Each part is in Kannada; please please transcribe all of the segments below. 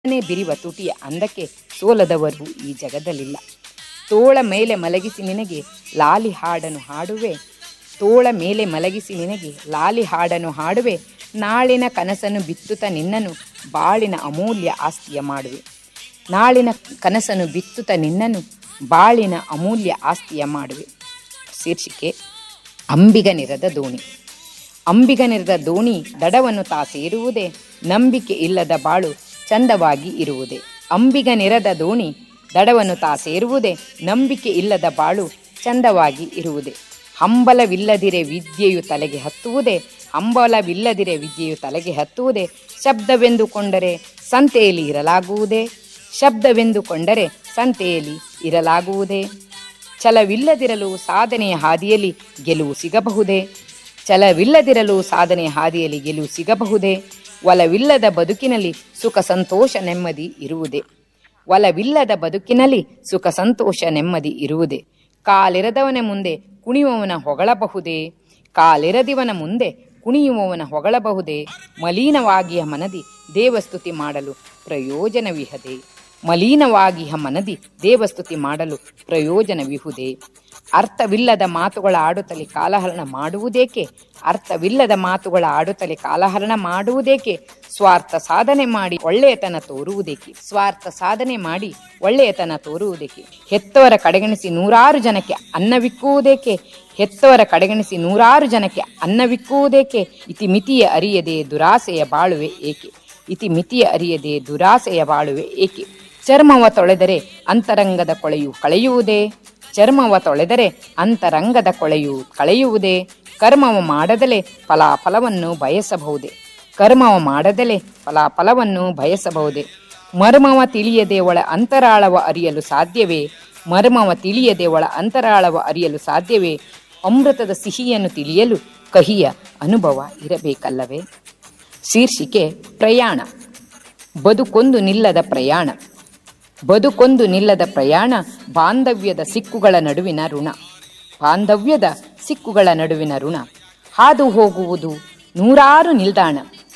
ನೇ ಬಿರಿವ ತುಟಿಯ ಅಂದಕ್ಕೆ ಸೋಲದವರು ಈ ಜಗದಲ್ಲಿಲ್ಲ ತೋಳ ಮೇಲೆ ಮಲಗಿಸಿ ನಿನಗೆ ಲಾಲಿ ಹಾಡನ್ನು ಹಾಡುವೆ ತೋಳ ಮೇಲೆ ಮಲಗಿಸಿ ನಿನಗೆ ಲಾಲಿ ಹಾಡನ್ನು ಹಾಡುವೆ ನಾಳಿನ ಕನಸನ್ನು ಬಿತ್ತುತ್ತ ನಿನ್ನನು ಬಾಳಿನ ಅಮೂಲ್ಯ ಆಸ್ತಿಯ ಮಾಡುವೆ ನಾಳಿನ ಕನಸನ್ನು ಬಿತ್ತುತ್ತ ನಿನ್ನನು ಬಾಳಿನ ಅಮೂಲ್ಯ ಆಸ್ತಿಯ ಮಾಡುವೆ ಶೀರ್ಷಿಕೆ ಅಂಬಿಗನಿರದ ದೋಣಿ ಅಂಬಿಗನಿರದ ದೋಣಿ ದಡವನ್ನು ತಾ ಸೇರುವುದೇ ನಂಬಿಕೆ ಇಲ್ಲದ ಬಾಳು ಚಂದವಾಗಿ ಇರುವುದೇ ಅಂಬಿಗನಿರದ ದೋಣಿ ದಡವನ್ನು ತಾ ಸೇರುವುದೇ ನಂಬಿಕೆ ಇಲ್ಲದ ಬಾಳು ಚಂದವಾಗಿ ಇರುವುದೇ ಹಂಬಲವಿಲ್ಲದಿರೆ ವಿದ್ಯೆಯು ತಲೆಗೆ ಹತ್ತುವುದೇ ಹಂಬಲವಿಲ್ಲದಿರೆ ವಿದ್ಯೆಯು ತಲೆಗೆ ಹತ್ತುವುದೇ ಶಬ್ದವೆಂದುಕೊಂಡರೆ ಸಂತೆಯಲ್ಲಿ ಇರಲಾಗುವುದೇ ಶಬ್ದವೆಂದುಕೊಂಡರೆ ಸಂತೆಯಲ್ಲಿ ಇರಲಾಗುವುದೇ ಛಲವಿಲ್ಲದಿರಲು ಸಾಧನೆಯ ಹಾದಿಯಲ್ಲಿ ಗೆಲುವು ಸಿಗಬಹುದೇ ಛಲವಿಲ್ಲದಿರಲು ಸಾಧನೆಯ ಹಾದಿಯಲ್ಲಿ ಗೆಲುವು ಸಿಗಬಹುದೇ ಒಲವಿಲ್ಲದ ಬದುಕಿನಲ್ಲಿ ಸುಖ ಸಂತೋಷ ನೆಮ್ಮದಿ ಇರುವುದೇ ಒಲವಿಲ್ಲದ ಬದುಕಿನಲ್ಲಿ ಸುಖ ಸಂತೋಷ ನೆಮ್ಮದಿ ಇರುವುದೇ ಕಾಲಿರದವನ ಮುಂದೆ ಕುಣಿಯುವವನ ಹೊಗಳಬಹುದೇ ಕಾಲಿರದಿವನ ಮುಂದೆ ಕುಣಿಯುವವನ ಹೊಗಳಬಹುದೇ ಮಲೀನವಾಗಿಯ ಮನದಿ ದೇವಸ್ತುತಿ ಮಾಡಲು ಪ್ರಯೋಜನವಿಹದೆ ಮಲೀನವಾಗಿಹ ಮನದಿ ದೇವಸ್ತುತಿ ಮಾಡಲು ಪ್ರಯೋಜನವಿಹುದೇ ಅರ್ಥವಿಲ್ಲದ ಮಾತುಗಳ ಆಡುತ್ತಲೇ ಕಾಲಹರಣ ಮಾಡುವುದೇಕೆ ಅರ್ಥವಿಲ್ಲದ ಮಾತುಗಳ ಆಡುತ್ತಲೇ ಕಾಲಹರಣ ಮಾಡುವುದೇಕೆ ಸ್ವಾರ್ಥ ಸಾಧನೆ ಮಾಡಿ ಒಳ್ಳೆಯತನ ತೋರುವುದೇಕೆ ಸ್ವಾರ್ಥ ಸಾಧನೆ ಮಾಡಿ ಒಳ್ಳೆಯತನ ತೋರುವುದೇಕೆ ಹೆತ್ತವರ ಕಡೆಗಣಿಸಿ ನೂರಾರು ಜನಕ್ಕೆ ಅನ್ನವಿಕ್ಕುವುದೇಕೆ ಹೆತ್ತವರ ಕಡೆಗಣಿಸಿ ನೂರಾರು ಜನಕ್ಕೆ ಅನ್ನವಿಕ್ಕುವುದೇಕೆ ಇತಿಮಿತಿಯ ಅರಿಯದೆ ದುರಾಸೆಯ ಬಾಳುವೆ ಏಕೆ ಇತಿಮಿತಿಯ ಅರಿಯದೆ ದುರಾಸೆಯ ಬಾಳುವೆ ಏಕೆ ಚರ್ಮವ ತೊಳೆದರೆ ಅಂತರಂಗದ ಕೊಳೆಯು ಕಳೆಯುವುದೇ ಚರ್ಮವ ತೊಳೆದರೆ ಅಂತರಂಗದ ಕೊಳೆಯು ಕಳೆಯುವುದೇ ಕರ್ಮವ ಮಾಡದಲೇ ಫಲಾಫಲವನ್ನು ಬಯಸಬಹುದೇ ಕರ್ಮವ ಮಾಡದಲೇ ಫಲಾಫಲವನ್ನು ಬಯಸಬಹುದೇ ಮರ್ಮವ ತಿಳಿಯದೆ ಒಳ ಅಂತರಾಳವ ಅರಿಯಲು ಸಾಧ್ಯವೇ ಮರ್ಮವ ತಿಳಿಯದೆ ಒಳ ಅಂತರಾಳವ ಅರಿಯಲು ಸಾಧ್ಯವೇ ಅಮೃತದ ಸಿಹಿಯನ್ನು ತಿಳಿಯಲು ಕಹಿಯ ಅನುಭವ ಇರಬೇಕಲ್ಲವೇ ಶೀರ್ಷಿಕೆ ಪ್ರಯಾಣ ಬದುಕೊಂದು ನಿಲ್ಲದ ಪ್ರಯಾಣ ಬದುಕೊಂದು ನಿಲ್ಲದ ಪ್ರಯಾಣ ಬಾಂಧವ್ಯದ ಸಿಕ್ಕುಗಳ ನಡುವಿನ ಋಣ ಬಾಂಧವ್ಯದ ಸಿಕ್ಕುಗಳ ನಡುವಿನ ಋಣ ಹಾದು ಹೋಗುವುದು ನೂರಾರು ನಿಲ್ದಾಣ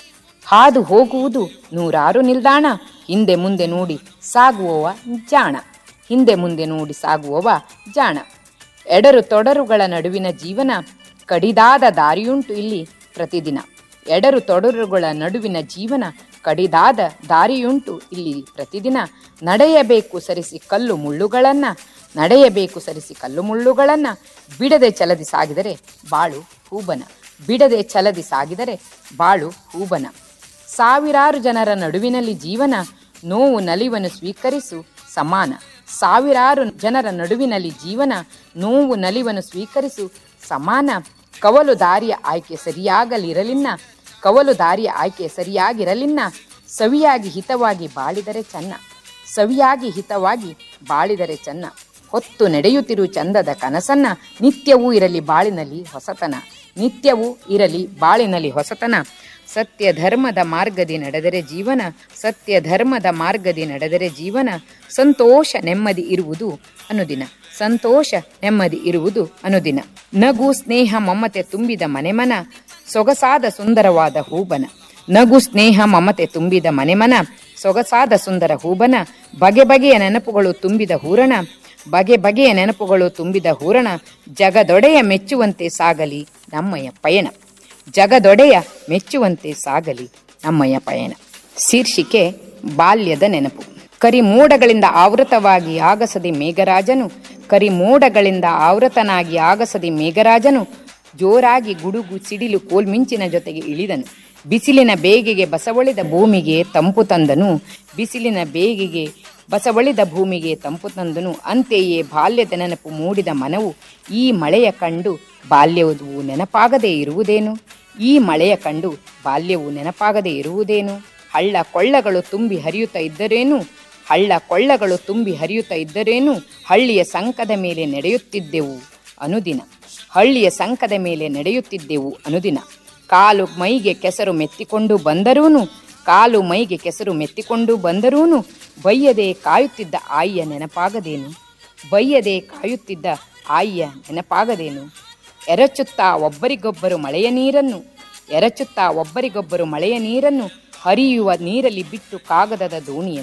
ಹಾದು ಹೋಗುವುದು ನೂರಾರು ನಿಲ್ದಾಣ ಹಿಂದೆ ಮುಂದೆ ನೋಡಿ ಸಾಗುವವ ಜಾಣ ಹಿಂದೆ ಮುಂದೆ ನೋಡಿ ಸಾಗುವವ ಜಾಣ ಎಡರು ತೊಡರುಗಳ ನಡುವಿನ ಜೀವನ ಕಡಿದಾದ ದಾರಿಯುಂಟು ಇಲ್ಲಿ ಪ್ರತಿದಿನ ಎಡರು ತೊಡರುಗಳ ನಡುವಿನ ಜೀವನ ಕಡಿದಾದ ದಾರಿಯುಂಟು ಇಲ್ಲಿ ಪ್ರತಿದಿನ ನಡೆಯಬೇಕು ಸರಿಸಿ ಕಲ್ಲು ಮುಳ್ಳುಗಳನ್ನ ನಡೆಯಬೇಕು ಸರಿಸಿ ಕಲ್ಲು ಮುಳ್ಳುಗಳನ್ನ ಬಿಡದೆ ಚಲದಿ ಸಾಗಿದರೆ ಬಾಳು ಹೂಬನ ಬಿಡದೆ ಚಲದಿ ಸಾಗಿದರೆ ಬಾಳು ಹೂಬನ ಸಾವಿರಾರು ಜನರ ನಡುವಿನಲ್ಲಿ ಜೀವನ ನೋವು ನಲಿವನ್ನು ಸ್ವೀಕರಿಸು ಸಮಾನ ಸಾವಿರಾರು ಜನರ ನಡುವಿನಲ್ಲಿ ಜೀವನ ನೋವು ನಲಿವನ್ನು ಸ್ವೀಕರಿಸು ಸಮಾನ ಕವಲು ದಾರಿಯ ಆಯ್ಕೆ ಸರಿಯಾಗಲಿರಲಿನ್ನ ಕವಲು ದಾರಿಯ ಆಯ್ಕೆ ಸರಿಯಾಗಿರಲಿನ್ನ ಸವಿಯಾಗಿ ಹಿತವಾಗಿ ಬಾಳಿದರೆ ಚೆನ್ನ ಸವಿಯಾಗಿ ಹಿತವಾಗಿ ಬಾಳಿದರೆ ಚೆನ್ನ ಹೊತ್ತು ನಡೆಯುತ್ತಿರು ಚಂದದ ಕನಸನ್ನ ನಿತ್ಯವೂ ಇರಲಿ ಬಾಳಿನಲ್ಲಿ ಹೊಸತನ ನಿತ್ಯವೂ ಇರಲಿ ಬಾಳಿನಲ್ಲಿ ಹೊಸತನ ಸತ್ಯ ಧರ್ಮದ ಮಾರ್ಗದಿ ನಡೆದರೆ ಜೀವನ ಸತ್ಯ ಧರ್ಮದ ಮಾರ್ಗದಿ ನಡೆದರೆ ಜೀವನ ಸಂತೋಷ ನೆಮ್ಮದಿ ಇರುವುದು ಅನುದಿನ ಸಂತೋಷ ನೆಮ್ಮದಿ ಇರುವುದು ಅನುದಿನ ನಗು ಸ್ನೇಹ ಮಮತೆ ತುಂಬಿದ ಮನೆಮನ ಸೊಗಸಾದ ಸುಂದರವಾದ ಹೂಬನ ನಗು ಸ್ನೇಹ ಮಮತೆ ತುಂಬಿದ ಮನೆಮನ ಸೊಗಸಾದ ಸುಂದರ ಹೂಬನ ಬಗೆ ಬಗೆಯ ನೆನಪುಗಳು ತುಂಬಿದ ಹೂರಣ ಬಗೆ ಬಗೆಯ ನೆನಪುಗಳು ತುಂಬಿದ ಹೂರಣ ಜಗದೊಡೆಯ ಮೆಚ್ಚುವಂತೆ ಸಾಗಲಿ ನಮ್ಮಯ ಪಯಣ ಜಗದೊಡೆಯ ಮೆಚ್ಚುವಂತೆ ಸಾಗಲಿ ನಮ್ಮಯ ಪಯಣ ಶೀರ್ಷಿಕೆ ಬಾಲ್ಯದ ನೆನಪು ಕರಿಮೋಡಗಳಿಂದ ಆವೃತವಾಗಿ ಆಗಸದೆ ಮೇಘರಾಜನು ಕರಿಮೋಡಗಳಿಂದ ಆವೃತನಾಗಿ ಆಗಸದೆ ಮೇಘರಾಜನು ಜೋರಾಗಿ ಗುಡುಗು ಸಿಡಿಲು ಕೋಲ್ಮಿಂಚಿನ ಜೊತೆಗೆ ಇಳಿದನು ಬಿಸಿಲಿನ ಬೇಗೆಗೆ ಬಸವಳಿದ ಭೂಮಿಗೆ ತಂಪು ತಂದನು ಬಿಸಿಲಿನ ಬೇಗೆಗೆ ಬಸವಳಿದ ಭೂಮಿಗೆ ತಂಪು ತಂದನು ಅಂತೆಯೇ ಬಾಲ್ಯದ ನೆನಪು ಮೂಡಿದ ಮನವು ಈ ಮಳೆಯ ಕಂಡು ಬಾಲ್ಯವು ನೆನಪಾಗದೇ ಇರುವುದೇನು ಈ ಮಳೆಯ ಕಂಡು ಬಾಲ್ಯವು ನೆನಪಾಗದೇ ಇರುವುದೇನು ಹಳ್ಳ ಕೊಳ್ಳಗಳು ತುಂಬಿ ಹರಿಯುತ್ತಾ ಇದ್ದರೇನು ಹಳ್ಳ ಕೊಳ್ಳಗಳು ತುಂಬಿ ಹರಿಯುತ್ತಾ ಇದ್ದರೇನು ಹಳ್ಳಿಯ ಸಂಕದ ಮೇಲೆ ನಡೆಯುತ್ತಿದ್ದೆವು ಅನುದಿನ ಹಳ್ಳಿಯ ಸಂಕದ ಮೇಲೆ ನಡೆಯುತ್ತಿದ್ದೆವು ಅನುದಿನ ಕಾಲು ಮೈಗೆ ಕೆಸರು ಮೆತ್ತಿಕೊಂಡು ಬಂದರೂನು ಕಾಲು ಮೈಗೆ ಕೆಸರು ಮೆತ್ತಿಕೊಂಡು ಬಂದರೂನು ಬೈಯದೆ ಕಾಯುತ್ತಿದ್ದ ಆಯಿಯ ನೆನಪಾಗದೇನು ಬೈಯದೆ ಕಾಯುತ್ತಿದ್ದ ಆಯಿಯ ನೆನಪಾಗದೇನು ಎರಚುತ್ತಾ ಒಬ್ಬರಿಗೊಬ್ಬರು ಮಳೆಯ ನೀರನ್ನು ಎರಚುತ್ತಾ ಒಬ್ಬರಿಗೊಬ್ಬರು ಮಳೆಯ ನೀರನ್ನು ಹರಿಯುವ ನೀರಲ್ಲಿ ಬಿಟ್ಟು ಕಾಗದದ ದೋಣಿಯನ್ನು